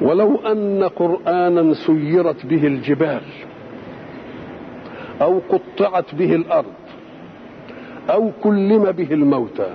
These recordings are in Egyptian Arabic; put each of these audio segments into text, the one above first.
ولو أن قرآنا سيرت به الجبال أو قطعت به الأرض أو كلم به الموتى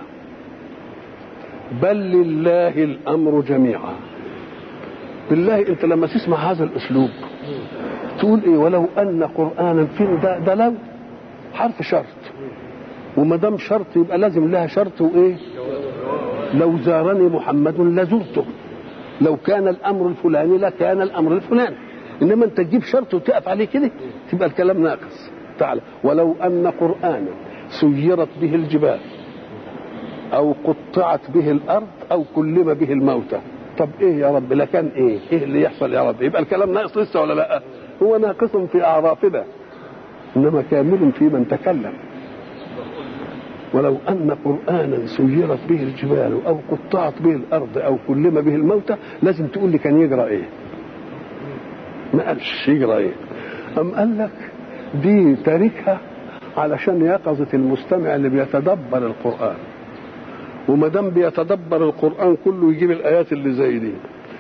بل لله الأمر جميعا بالله أنت لما تسمع هذا الأسلوب تقول إيه ولو أن قرآنا فين ده, ده لو حرف شرط وما دام شرط يبقى لازم لها شرط وإيه لو زارني محمد لزرته لو كان الامر الفلاني لكان الامر الفلاني انما انت تجيب شرط وتقف عليه كده تبقى الكلام ناقص تعالى ولو ان قرانا سيرت به الجبال او قطعت به الارض او كلم به الموتى طب ايه يا رب لكان ايه ايه اللي يحصل يا رب يبقى الكلام ناقص لسه ولا لا هو ناقص في اعرافنا انما كامل في من تكلم ولو أن قرآنا سيرت به الجبال أو قطعت به الأرض أو كلم به الموتى لازم تقول لي كان يجرى إيه ما قالش يجرى إيه أم قال لك دي تاركها علشان يقظة المستمع اللي بيتدبر القرآن وما دام بيتدبر القرآن كله يجيب الآيات اللي زي دي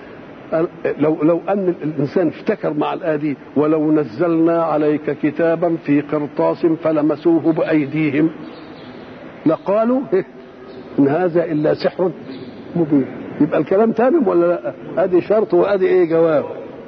لو لو ان الانسان افتكر مع الايه دي ولو نزلنا عليك كتابا في قرطاس فلمسوه بايديهم لقالوا إيه؟ ان هذا الا سحر مبين يبقى الكلام تمام ولا لا ادي شرط وادي ايه جواب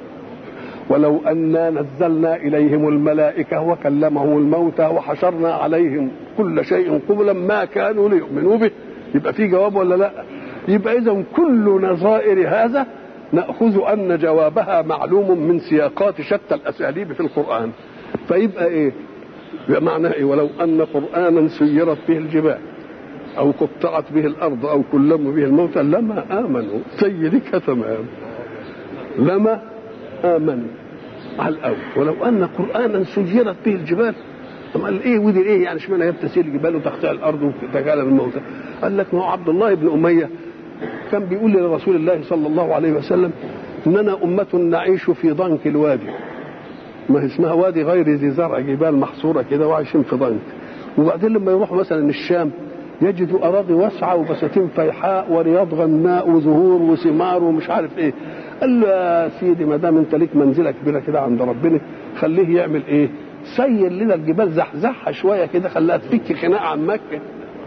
ولو انا نزلنا اليهم الملائكه وكلمهم الموتى وحشرنا عليهم كل شيء قبلا ما كانوا ليؤمنوا به يبقى في جواب ولا لا يبقى اذا كل نظائر هذا ناخذ ان جوابها معلوم من سياقات شتى الاساليب في القران فيبقى ايه يبقى معناه ايه ولو ان قرانا سيرت به الجبال او قطعت به الارض او كلم به الموتى لما امنوا سيدك تمام لما امنوا على الاول ولو ان قرانا سيرت به الجبال طب قال ايه ودي ايه يعني اشمعنى هي تسير الجبال وتقطع الارض وتكالب الموتى قال لك ما هو عبد الله بن اميه كان بيقول لرسول الله صلى الله عليه وسلم اننا امه نعيش في ضنك الوادي ما هي اسمها وادي غير ذي زرع جبال محصوره كده وعايشين في ضنك وبعدين لما يروحوا مثلا الشام يجدوا اراضي واسعه وبساتين فيحاء ورياض غناء وزهور وثمار ومش عارف ايه قال له يا سيدي ما دام انت ليك منزله كبيره كده عند ربنا خليه يعمل ايه؟ سير لنا الجبال زحزحها شويه كده خلاها تفك خناق عن مكه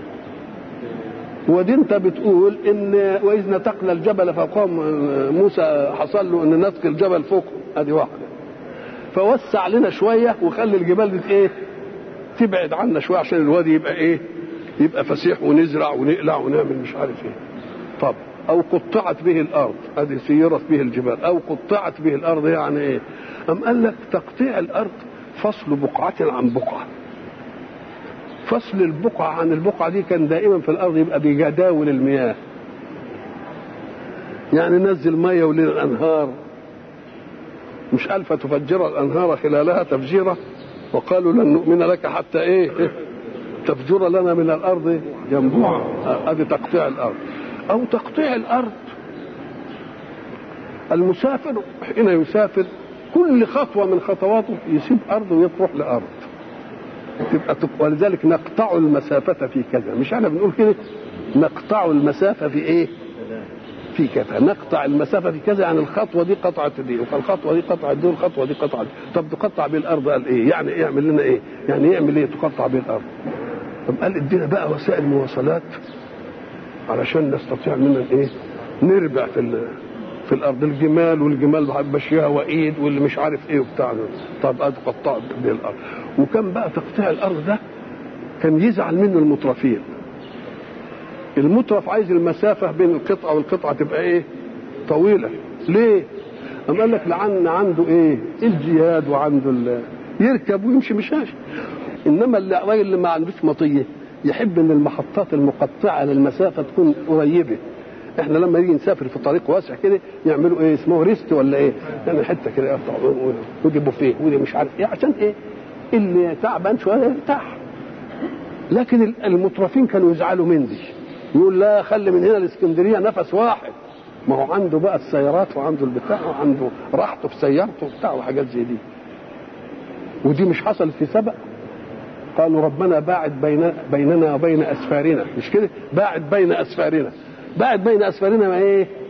ودي انت بتقول ان واذ نتقنا الجبل فوقهم موسى حصل له ان نتق الجبل فوقهم ادي واحده فوسع لنا شويه وخلي الجبال دي ايه تبعد عنا شويه عشان الوادي يبقى ايه يبقى فسيح ونزرع ونقلع ونعمل مش عارف ايه طب او قطعت به الارض ادي سيرت به الجبال او قطعت به الارض يعني ايه ام قال لك تقطيع الارض فصل بقعه عن بقعه فصل البقعة عن البقعة دي كان دائما في الأرض يبقى بجداول المياه يعني نزل مية وللأنهار مش قال فتفجر الأنهار خلالها تفجيرا وقالوا لن نؤمن لك حتى إيه تفجر لنا من الأرض ينبوعا هذه تقطيع الأرض أو تقطيع الأرض المسافر حين يسافر كل خطوة من خطواته يسيب أرض ويروح لأرض تبقى ولذلك نقطع المسافة في كذا مش احنا بنقول كده نقطع المسافة في ايه في كذا نقطع المسافة في كذا يعني الخطوة دي قطعت دي والخطوة دي قطعت دي والخطوة دي قطعت دي طب تقطع بالأرض قال ايه يعني ايه يعمل لنا ايه يعني يعمل ايه تقطع بالأرض طب قال ادينا بقى وسائل مواصلات علشان نستطيع مننا ايه نربع في في الارض الجمال والجمال ماشيها وايد واللي مش عارف ايه وبتاع طب ادي قطعت بالارض وكان بقى تقطيع الارض ده كان يزعل منه المترفين المترف عايز المسافه بين القطعه والقطعه تبقى ايه طويله ليه أم قال لك لعن عنده ايه الجياد وعنده ال... يركب ويمشي مشاش انما الراجل اللي ما عندوش مطيه يحب ان المحطات المقطعه للمسافه تكون قريبه احنا لما نيجي نسافر في طريق واسع كده يعملوا ايه اسمه ريست ولا ايه يعني حته كده يقطع ودي بوفيه ودي مش عارف ايه عشان ايه اللي تعبان شويه يرتاح لكن المترفين كانوا يزعلوا من دي يقول لا خلي من هنا الاسكندريه نفس واحد ما هو عنده بقى السيارات وعنده البتاع وعنده راحته في سيارته وبتاع وحاجات زي دي ودي مش حصلت في سبق قالوا ربنا باعد بين بيننا وبين اسفارنا مش كده باعد بين اسفارنا باعد بين اسفارنا ما ايه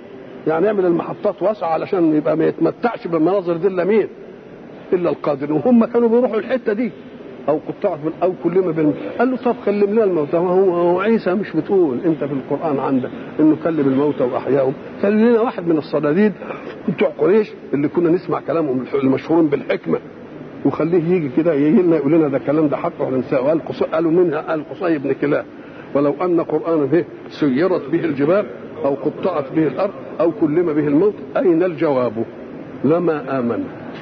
يعني يعمل المحطات واسعه علشان يبقى ما يتمتعش بالمناظر دي الا مين؟ الا القادر وهم كانوا بيروحوا الحته دي او قطعت من او كلمه بال قال له طب كلم لنا الموتى هو, هو عيسى مش بتقول انت في القران عندك انه كلم الموتى واحياهم كلم لنا واحد من الصناديد بتوع قريش اللي كنا نسمع كلامهم المشهورين بالحكمه وخليه يجي كده يجي لنا يقول لنا ده الكلام ده حق وننساه وقال قصي قالوا منها قال قصي بن كلاب ولو ان قرانا به سيرت به الجبال او قطعت به الارض او كلم به الموت اين الجواب؟ لما امن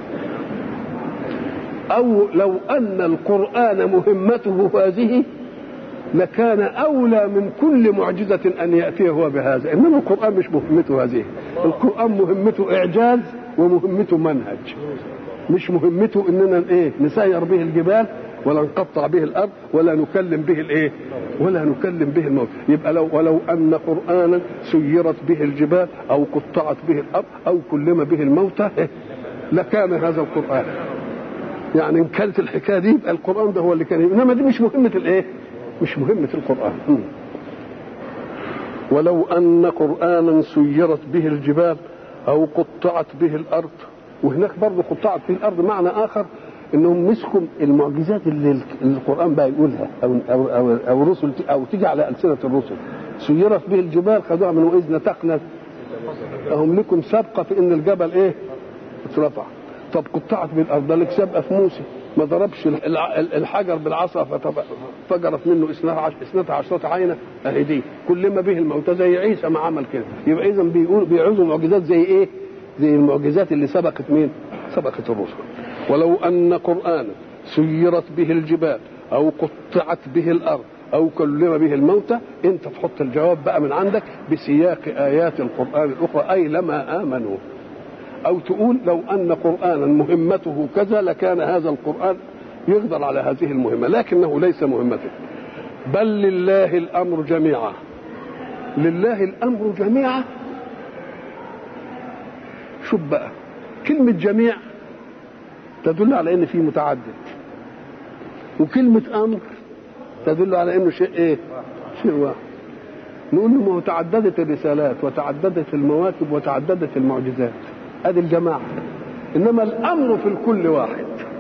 او لو ان القران مهمته هذه لكان اولى من كل معجزه ان ياتي هو بهذا انما القران مش مهمته هذه القران مهمته اعجاز ومهمته منهج مش مهمته اننا ايه نسير به الجبال ولا نقطع به الارض ولا نكلم به الايه ولا نكلم به الموت يبقى لو ولو ان قرانا سيرت به الجبال او قطعت به الارض او كلم به الموتى إيه؟ لكان هذا القران يعني ان كانت الحكايه دي يبقى القران ده هو اللي كان انما دي مش مهمه الايه مش مهمه القران ولو ان قرانا سيرت به الجبال او قطعت به الارض وهناك برضه قطعت به الارض معنى اخر انهم مسكوا المعجزات اللي القران بقى يقولها او او او, أو رسل او تيجي على السنه الرسل سيرت به الجبال خدوها من واذ نتقنا هم لكم سابقه في ان الجبل ايه اترفع طب قطعت به الارض لك سابقه في موسى ما ضربش الحجر بالعصا فجرت منه اثنتا عشرة عينة اهي دي كل ما به الموتى زي عيسى ما عمل كده يبقى اذا بيقول بيعوزوا معجزات زي ايه؟ زي المعجزات اللي سبقت مين؟ سبقت الرسل ولو ان قرانا سيرت به الجبال او قطعت به الارض او كلم به الموتى انت تحط الجواب بقى من عندك بسياق ايات القران الاخرى اي لما امنوا او تقول لو ان قرانا مهمته كذا لكان هذا القران يقدر على هذه المهمه لكنه ليس مهمته بل لله الامر جميعا لله الامر جميعا شوف بقى كلمه جميع تدل على ان في متعدد وكلمه امر تدل على انه شيء ايه شيء واحد نقول له ما هو تعددت الرسالات وتعددت المواكب وتعددت المعجزات ادي الجماعه انما الامر في الكل واحد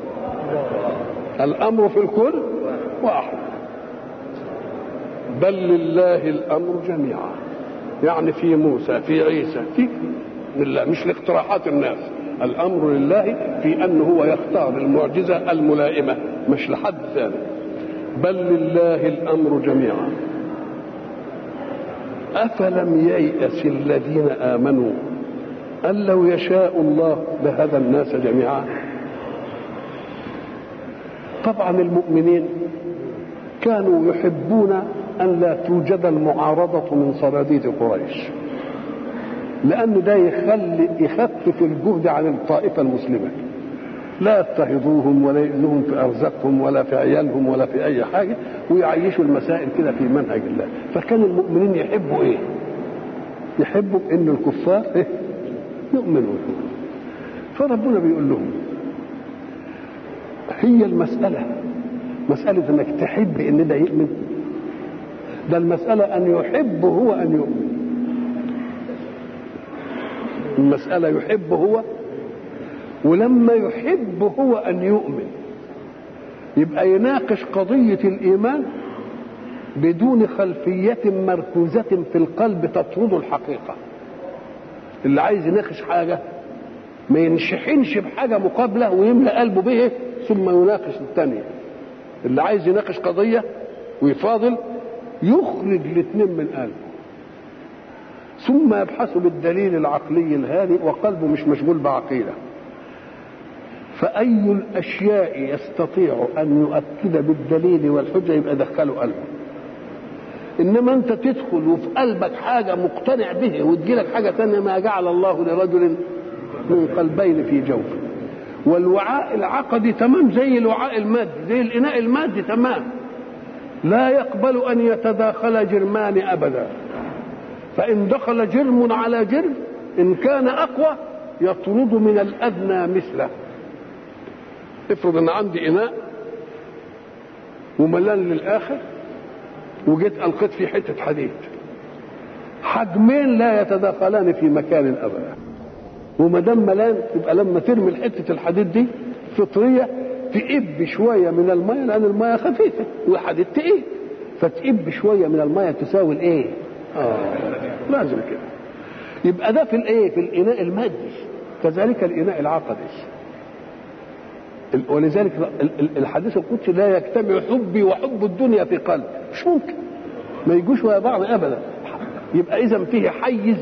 الامر في الكل واحد بل لله الامر جميعا يعني في موسى في عيسى في لله مش لاقتراحات الناس الامر لله في انه هو يختار المعجزه الملائمه مش لحد ثاني بل لله الامر جميعا افلم ييأس الذين امنوا أن لو يشاء الله لهدى الناس جميعا طبعا المؤمنين كانوا يحبون أن لا توجد المعارضة من صناديد قريش لأن ده يخلي يخفف الجهد عن الطائفة المسلمة لا يضطهدوهم ولا يؤذوهم في أرزاقهم ولا في عيالهم ولا في أي حاجة ويعيشوا المسائل كده في منهج الله فكان المؤمنين يحبوا إيه يحبوا إن الكفار إيه يؤمنون فربنا بيقول لهم هي المسألة مسألة انك تحب ان ده يؤمن ده المسألة ان يحب هو ان يؤمن المسألة يحب هو ولما يحب هو ان يؤمن يبقى يناقش قضية الإيمان بدون خلفية مركوزة في القلب تطرد الحقيقة اللي عايز يناقش حاجة ما ينشحنش بحاجة مقابلة ويملأ قلبه به ثم يناقش الثانية اللي عايز يناقش قضية ويفاضل يخرج الاثنين من قلبه ثم يبحث بالدليل العقلي الهادئ وقلبه مش مشغول بعقيده فأي الأشياء يستطيع أن يؤكد بالدليل والحجة يبقى دخله قلبه إنما أنت تدخل وفي قلبك حاجة مقتنع به وتجيلك حاجة ثانية ما جعل الله لرجل من قلبين في جوفه والوعاء العقدي تمام زي الوعاء المادي زي الإناء المادي تمام لا يقبل أن يتداخل جرمان أبدا فإن دخل جرم على جرم إن كان أقوى يطرد من الأدنى مثله افرض ان عندي اناء وملان للاخر وجيت القيت فيه حته حديد حجمين لا يتداخلان في مكان ابدا وما دام ملان يبقى لما ترمي حته الحديد دي فطريه تقب شويه من الميه لان الميه خفيفه والحديد تقيل فتقب شويه من الميه تساوي الايه؟ اه لازم كده يبقى ده في الايه؟ في الاناء المادي كذلك الاناء العقدي ولذلك الحديث القدسي لا يجتمع حبي وحب الدنيا في قلب مش ممكن ما يجوش ويا بعض ابدا يبقى اذا فيه حيز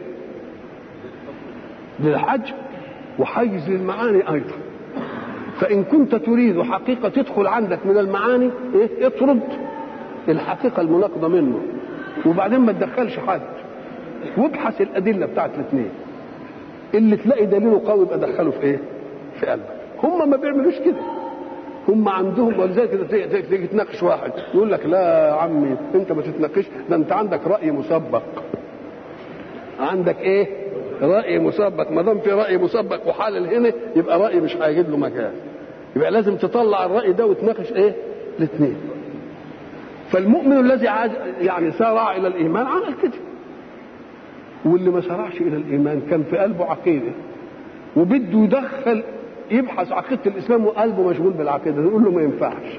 للحج وحيز للمعاني ايضا فان كنت تريد حقيقه تدخل عندك من المعاني ايه اطرد الحقيقه المناقضه منه وبعدين ما تدخلش حد وابحث الادله بتاعت الاثنين اللي تلاقي دليله قوي يبقى دخله في ايه في قلبك هم ما بيعملوش كده هم عندهم ولذلك كده تيجي تناقش واحد يقول لك لا يا عمي انت ما تتناقش ده انت عندك راي مسبق عندك ايه راي مسبق ما دام في راي مسبق وحالل هنا يبقى راي مش هيجد له مكان يبقى لازم تطلع الراي ده وتناقش ايه الاثنين فالمؤمن الذي عاد يعني سارع الى الايمان عمل كده واللي ما سارعش الى الايمان كان في قلبه عقيده وبده يدخل يبحث عقيده الاسلام وقلبه مشغول بالعقيده نقول له ما ينفعش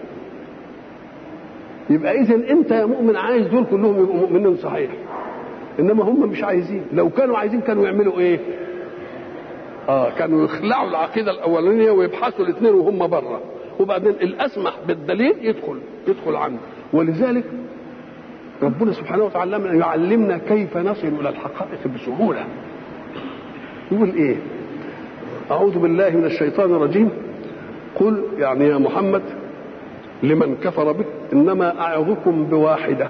يبقى اذا انت يا مؤمن عايز دول كلهم يبقوا مؤمنين صحيح انما هم مش عايزين لو كانوا عايزين كانوا يعملوا ايه اه كانوا يخلعوا العقيده الاولانيه ويبحثوا الاثنين وهم بره وبعدين الاسمح بالدليل يدخل يدخل عنه ولذلك ربنا سبحانه وتعالى يعلمنا كيف نصل الى الحقائق بسهوله يقول ايه أعوذ بالله من الشيطان الرجيم قل يعني يا محمد لمن كفر بك إنما أعظكم بواحدة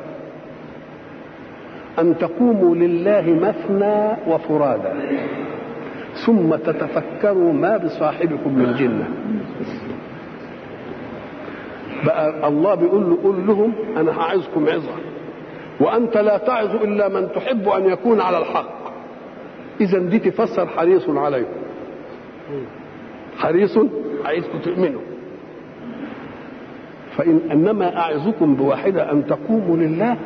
أن تقوموا لله مثنى وفرادا ثم تتفكروا ما بصاحبكم من جنة بقى الله بيقول له قول لهم أنا هعظكم عظة وأنت لا تعظ إلا من تحب أن يكون على الحق إذا دي تفسر حريص عليكم حريص عايزكم تؤمنوا فإن أنما أعظكم بواحدة أن تقوموا لله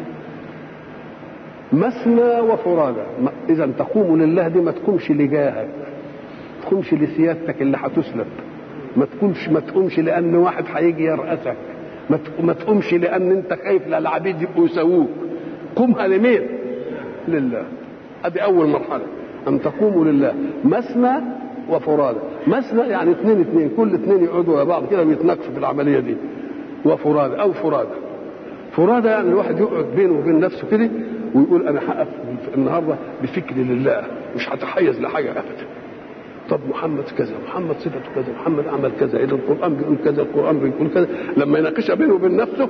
مثنى وفرادى إذا تقوموا لله دي ما تقومش لجاهك ما تقومش لسيادتك اللي هتسلب ما تقومش ما تقومش لأن واحد هيجي يرأسك ما تقومش لأن أنت خايف لا العبيد يبقوا يسووك قومها لمين؟ لله ادي أول مرحلة أن تقوموا لله مثنى وفرادى مثنى يعني اثنين اثنين كل اثنين يقعدوا ورا بعض كده ويتناقشوا في العمليه دي وفرادى او فرادى فرادى يعني الواحد يقعد بينه وبين نفسه كده ويقول انا هقف النهارده بفكري لله مش هتحيز لحاجه ابدا طب محمد كذا محمد صفته كذا محمد عمل كذا اذا القران بيقول كذا القران بيقول كذا لما يناقشها بينه وبين نفسه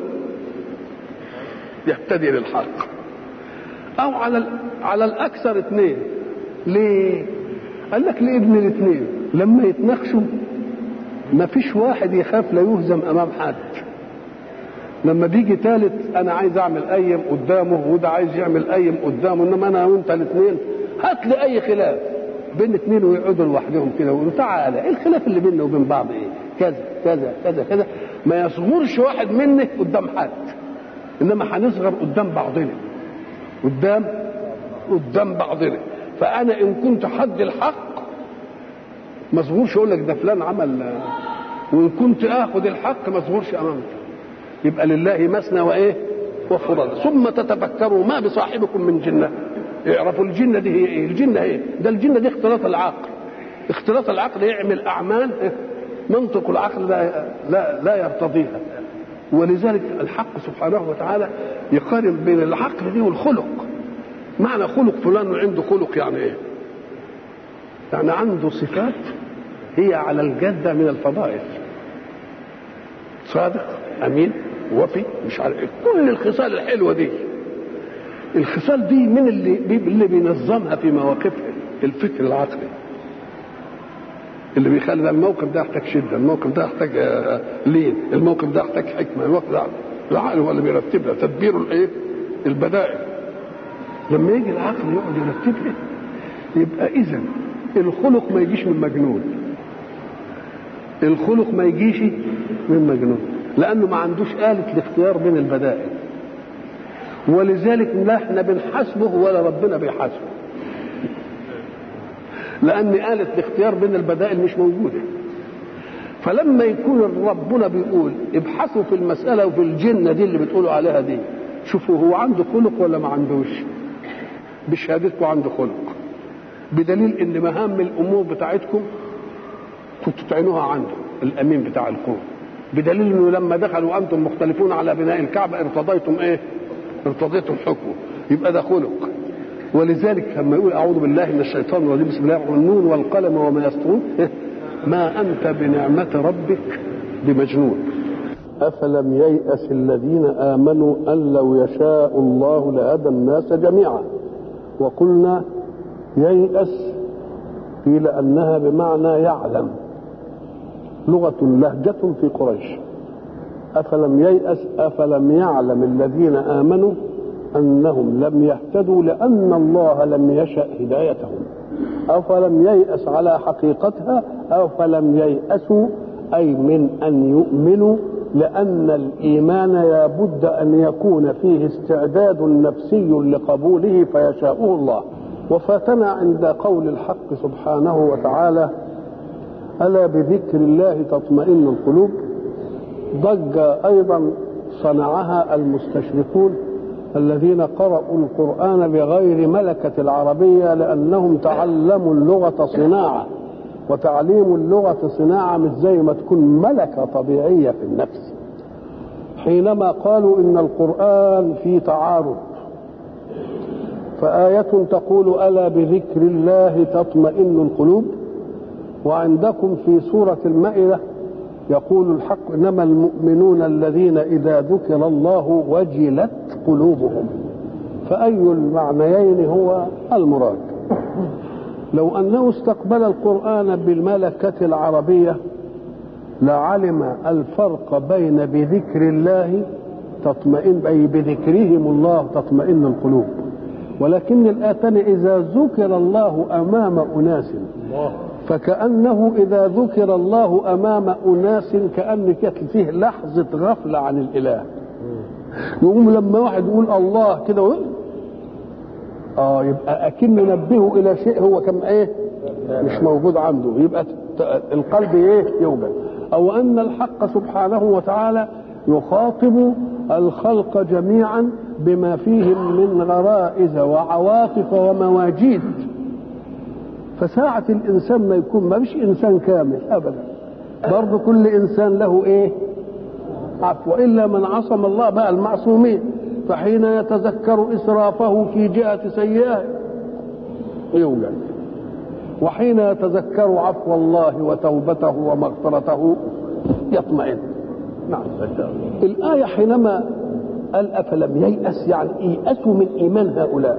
يهتدي للحق او على على الاكثر اثنين ليه قال لك لابن الاثنين لما يتناقشوا ما فيش واحد يخاف لا يهزم امام حد لما بيجي ثالث انا عايز اعمل ايم قدامه وده عايز يعمل ايم قدامه انما انا وانت الاثنين هات لي اي خلاف بين اثنين ويقعدوا لوحدهم كده ويقولوا تعالى ايه الخلاف اللي بيننا وبين بعض ايه كذا كذا كذا كذا ما يصغرش واحد منك قدام حد انما هنصغر قدام بعضنا قدام قدام بعضنا فانا ان كنت حد الحق ما اصبرش اقول لك ده فلان عمل وان كنت اخذ الحق ما اصبرش امامك يبقى لله مثنى وايه وفرادى ثم تتفكروا ما بصاحبكم من جنه اعرفوا الجنه دي هي ايه الجنه ايه ده الجنه دي اختلاط العقل اختلاط العقل يعمل اعمال منطق العقل لا لا, لا يرتضيها ولذلك الحق سبحانه وتعالى يقارن بين العقل دي والخلق معنى خلق فلان عنده خلق يعني ايه يعني عنده صفات هي على الجدة من الفضائل صادق أمين وفي مش عارف كل الخصال الحلوة دي الخصال دي من اللي اللي بينظمها في مواقفها الفكر العقلي اللي بيخلي ده الموقف ده يحتاج شده الموقف ده يحتاج لين الموقف ده يحتاج حكمه الموقف ده العقل هو اللي بيرتب لها تدبير الايه البدائل لما يجي العقل يقعد يرتب لي يبقى اذا الخلق ما يجيش من مجنون الخلق ما يجيش من مجنون لانه ما عندوش آلة الاختيار بين البدائل ولذلك لا احنا بنحاسبه ولا ربنا بيحاسبه لان آلة الاختيار بين البدائل مش موجودة فلما يكون ربنا بيقول ابحثوا في المسألة وفي الجنة دي اللي بتقولوا عليها دي شوفوا هو عنده خلق ولا ما عندوش بشهادتكم عنده خلق بدليل ان مهام الامور بتاعتكم كنتوا تعينوها عنده الامين بتاع القوم بدليل انه لما دخلوا وانتم مختلفون على بناء الكعبه ارتضيتم ايه؟ ارتضيتم حكمه يبقى ده خلق ولذلك لما يقول اعوذ بالله من الشيطان الرجيم بسم الله الرحمن الرحيم النون والقلم وما يسطرون ما انت بنعمه ربك بمجنون افلم ييأس الذين امنوا ان لو يشاء الله لهدى الناس جميعا وقلنا ييأس قيل انها بمعنى يعلم لغه لهجه في قريش افلم ييأس افلم يعلم الذين امنوا انهم لم يهتدوا لان الله لم يشا هدايتهم افلم ييأس على حقيقتها افلم ييأسوا اي من ان يؤمنوا لان الايمان لابد ان يكون فيه استعداد نفسي لقبوله فيشاءه الله وفاتنا عند قول الحق سبحانه وتعالى الا بذكر الله تطمئن القلوب ضجه ايضا صنعها المستشرقون الذين قرأوا القرآن بغير ملكة العربية لأنهم تعلموا اللغة صناعة وتعليم اللغة صناعة مش زي ما تكون ملكة طبيعية في النفس حينما قالوا إن القرآن في تعارض فآية تقول ألا بذكر الله تطمئن القلوب وعندكم في سورة المائدة يقول الحق إنما المؤمنون الذين إذا ذكر الله وجلت قلوبهم فأي المعنيين هو المراد لو أنه استقبل القرآن بالملكة العربية لعلم الفرق بين بذكر الله تطمئن أي بذكرهم الله تطمئن القلوب ولكن الآتن إذا ذكر الله أمام أناس فكأنه إذا ذكر الله أمام أناس كأن كانت فيه لحظة غفلة عن الإله يقوم لما واحد يقول الله كده اه يبقى اكن نبهه الى شيء هو كم ايه مش موجود عنده يبقى القلب ايه يوجد او ان الحق سبحانه وتعالى يخاطب الخلق جميعا بما فيهم من غرائز وعواطف ومواجيد فساعة الإنسان ما يكون ما فيش إنسان كامل أبدا برضه كل إنسان له إيه عفو إلا من عصم الله بقى المعصومين فحين يتذكر إسرافه في جهة سيئة يوجد وحين يتذكر عفو الله وتوبته ومغفرته يطمئن نعم الآية حينما قال أفلم ييأس يعني ييأسوا من إيمان هؤلاء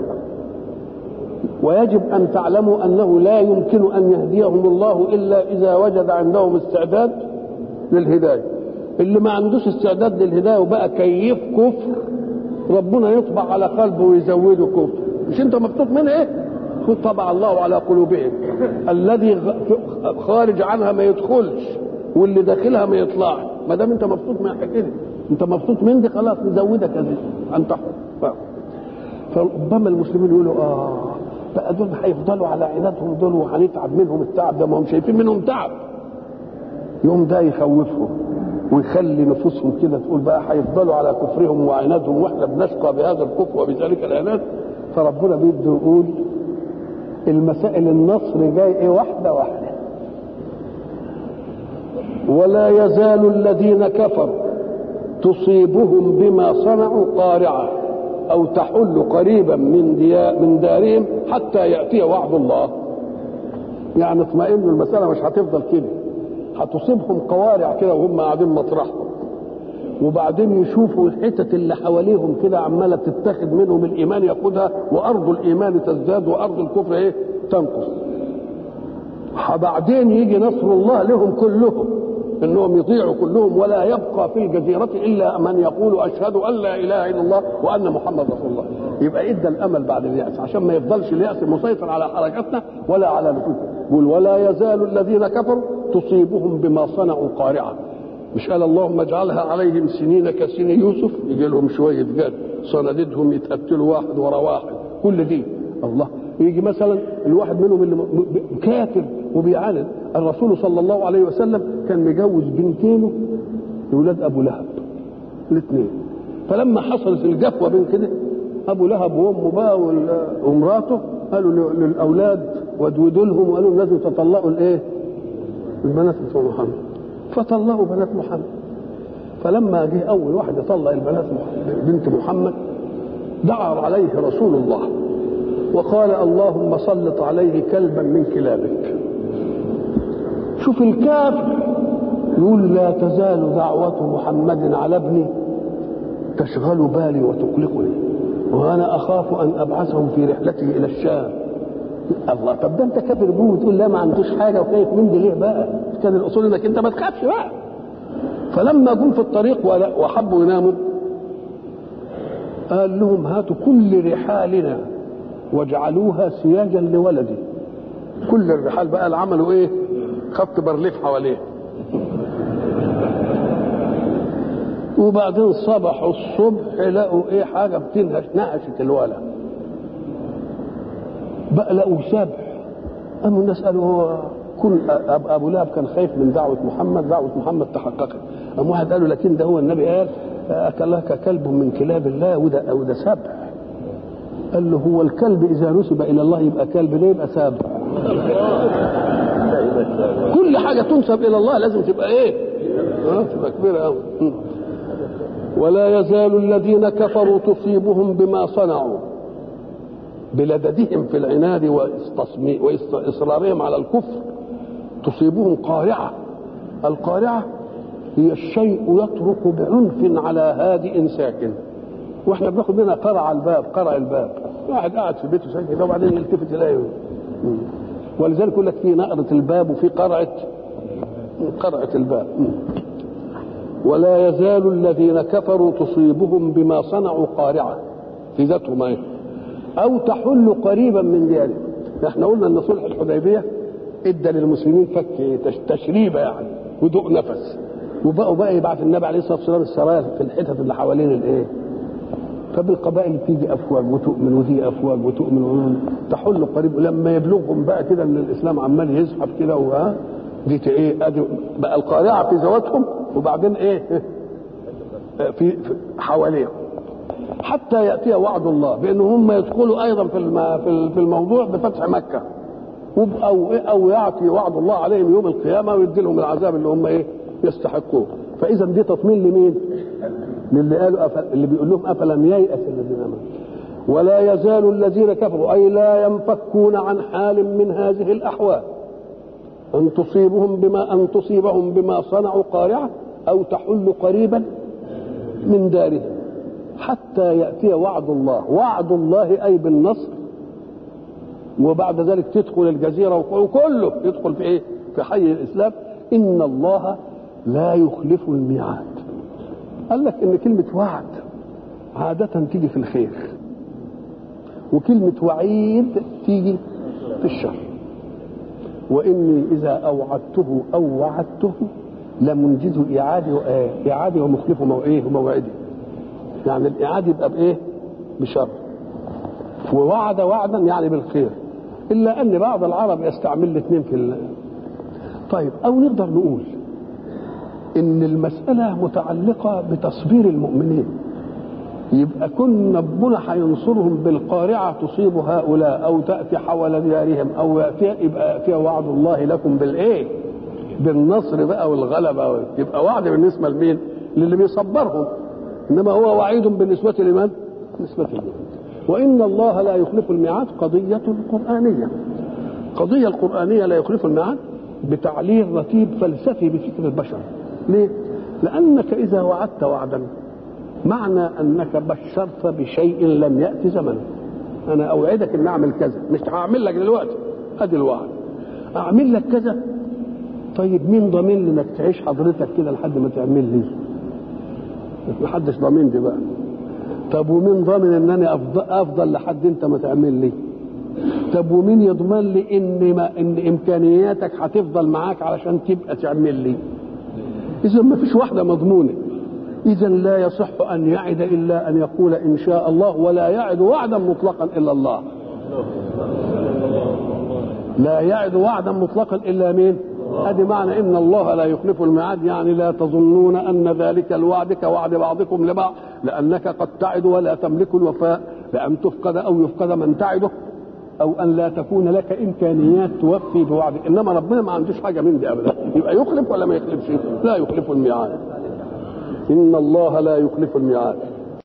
ويجب أن تعلموا أنه لا يمكن أن يهديهم الله إلا إذا وجد عندهم استعداد للهداية اللي ما عندوش استعداد للهداية وبقى كيف كفر ربنا يطبع على قلبه ويزوده كفر مش انت مكتوب منها ايه طبع الله على قلوبهم الذي خارج عنها ما يدخلش واللي داخلها ما يطلعش ما دام انت مبسوط من الحكايه دي انت مبسوط من دي خلاص نزودك هذه انت حر فربما المسلمين يقولوا اه بقى دول هيفضلوا على عنادهم دول وهنتعب منهم التعب ده ما هم شايفين منهم تعب يوم ده يخوفهم ويخلي نفوسهم كده تقول بقى هيفضلوا على كفرهم وعنادهم واحنا بنشقى بهذا الكفر وبذلك العناد فربنا بيده يقول المسائل النصر جاي ايه واحده واحده ولا يزال الذين كفروا تصيبهم بما صنعوا قارعه او تحل قريبا من من دارهم حتى ياتي وعد الله يعني اطمئنوا المساله مش هتفضل كده هتصيبهم قوارع كده وهم قاعدين مطرحهم وبعدين يشوفوا الحتت اللي حواليهم كده عماله تتخذ منهم الايمان ياخدها وارض الايمان تزداد وارض الكفر ايه تنقص بعدين يجي نصر الله لهم كلهم انهم يطيعوا كلهم ولا يبقى في الجزيره الا من يقول اشهد ان لا اله الا الله وان محمد رسول الله يبقى ادى الامل بعد الياس عشان ما يفضلش الياس مسيطر على حركتنا ولا على نفوسنا يقول ولا يزال الذين كفروا تصيبهم بما صنعوا قارعه مش قال اللهم اجعلها عليهم سنين كسن يوسف يجي لهم شويه جد صناديدهم يتقتلوا واحد ورا واحد كل دي الله يجي مثلا الواحد منهم اللي كافر وبيعاند الرسول صلى الله عليه وسلم كان مجوز بنتينه لولاد ابو لهب الاثنين فلما حصلت الجفوه بين كده ابو لهب وامه بقى ومراته قالوا للاولاد ودودوا لهم وقالوا لازم تطلقوا الايه؟ البنات بتوع محمد فطلقوا بنات محمد فلما جه اول واحد يطلق البنات محمد بنت محمد دعا عليه رسول الله وقال اللهم سلط عليه كلبا من كلابك شوف الكافر يقول لا تزال دعوة محمد على ابني تشغل بالي وتقلقني وانا اخاف ان ابعثه في رحلته الى الشام الله طب ده انت كافر بيه وتقول لا ما عندوش حاجه وخايف من دي ليه بقى؟ كان الاصول انك انت ما تخافش بقى فلما جم في الطريق وحبوا يناموا قال لهم هاتوا كل رحالنا واجعلوها سياجا لولدي كل الرحال بقى اللي عملوا ايه خط برليف حواليه وبعدين صبحوا الصبح لقوا ايه حاجه بتنهش نهشت الولد بقى لقوا سبح قاموا الناس قالوا هو كل ابو لهب كان خايف من دعوه محمد دعوه محمد تحققت قام واحد قال له لكن ده هو النبي قال اكلك كلب من كلاب الله وده وده سبح قال له هو الكلب اذا نسب الى الله يبقى كلب ليه يبقى سبح كل حاجه تنسب الى الله لازم تبقى ايه اه تبقى كبيره قوي ولا يزال الذين كفروا تصيبهم بما صنعوا بلددهم في العناد واصرارهم على الكفر تصيبهم قارعه القارعه هي الشيء يطرق بعنف على هادئ ساكن واحنا بناخد منها قرع الباب قرع الباب واحد قاعد في بيته ساكن كده وبعدين يلتفت يلاقيه ولذلك يقول لك في نقرة الباب وفي قرعة قرعة الباب ولا يزال الذين كفروا تصيبهم بما صنعوا قارعة في ذاتهم ايه او تحل قريبا من ديارهم احنا قلنا ان صلح الحديبيه ادى للمسلمين فك تشريبه يعني ودوق نفس وبقوا بقى يبعث النبي عليه الصلاه والسلام السرايا في الحتت اللي حوالين الايه فبالقبائل تيجي افواج وتؤمن وتيجي افواج وتؤمن وتؤمن تحل قريب لما يبلغهم بقى كده ان الاسلام عمال يزحف كده وها دي ايه ادي بقى القارعه في ذواتهم وبعدين ايه في حواليهم حتى ياتي وعد الله بان هم يدخلوا ايضا في في الموضوع بفتح مكه او او يعطي وعد الله عليهم يوم القيامه ويدي لهم العذاب اللي هم ايه يستحقوه فاذا دي تطمين لمين؟ للي قالوا أفل... اللي بيقول لهم افلم ييأس الذين امنوا ولا يزال الذين كفروا اي لا ينفكون عن حال من هذه الاحوال ان تصيبهم بما ان تصيبهم بما صنعوا قارعه او تحل قريبا من دارهم حتى ياتي وعد الله وعد الله اي بالنصر وبعد ذلك تدخل الجزيره وكله يدخل في ايه في حي الاسلام ان الله لا يخلف الميعاد قال لك ان كلمه وعد عاده تيجي في الخير وكلمه وعيد تيجي في الشر واني اذا اوعدته او وعدته لمنجز اعاده اعاده ومخلفه موعده موعده يعني الاعاده يبقى بايه بشر ووعد وعدا يعني بالخير الا ان بعض العرب يستعمل الاثنين في ال... طيب او نقدر نقول ان المساله متعلقه بتصبير المؤمنين يبقى كن ربنا هينصرهم بالقارعه تصيب هؤلاء او تاتي حول ديارهم او ياتي يبقى فيها وعد الله لكم بالايه؟ بالنصر بقى والغلبه يبقى وعد بالنسبه لمين؟ للي بيصبرهم انما هو وعيد بالنسبه لمن؟ بالنسبه لمن؟ وان الله لا يخلف الميعاد قضيه قرانيه القضيه القرانيه لا يخلف الميعاد بتعليل رتيب فلسفي بفكر البشر ليه؟ لأنك إذا وعدت وعدا معنى أنك بشرت بشيء لم يأتي زمنه أنا أوعدك أن أعمل كذا مش هعمل لك دلوقتي أدي الوعد أعمل لك كذا طيب مين ضامن لي انك تعيش حضرتك كده لحد ما تعمل لي محدش ضامن دي بقى طب ومين ضامن ان انا افضل, أفضل لحد انت ما تعمل لي طب ومين يضمن لي ان ما ان امكانياتك هتفضل معاك علشان تبقى تعمل لي اذا ما فيش واحده مضمونه اذا لا يصح ان يعد الا ان يقول ان شاء الله ولا يعد وعدا مطلقا الا الله لا يعد وعدا مطلقا الا مين ادي معنى ان الله لا يخلف الميعاد يعني لا تظنون ان ذلك الوعد كوعد بعضكم لبعض لانك قد تعد ولا تملك الوفاء بان تفقد او يفقد من تعده او ان لا تكون لك امكانيات توفي بوعد انما ربنا ما عندوش حاجه من دي ابدا يبقى يخلف ولا ما يخلفش لا يخلف الميعاد ان الله لا يخلف الميعاد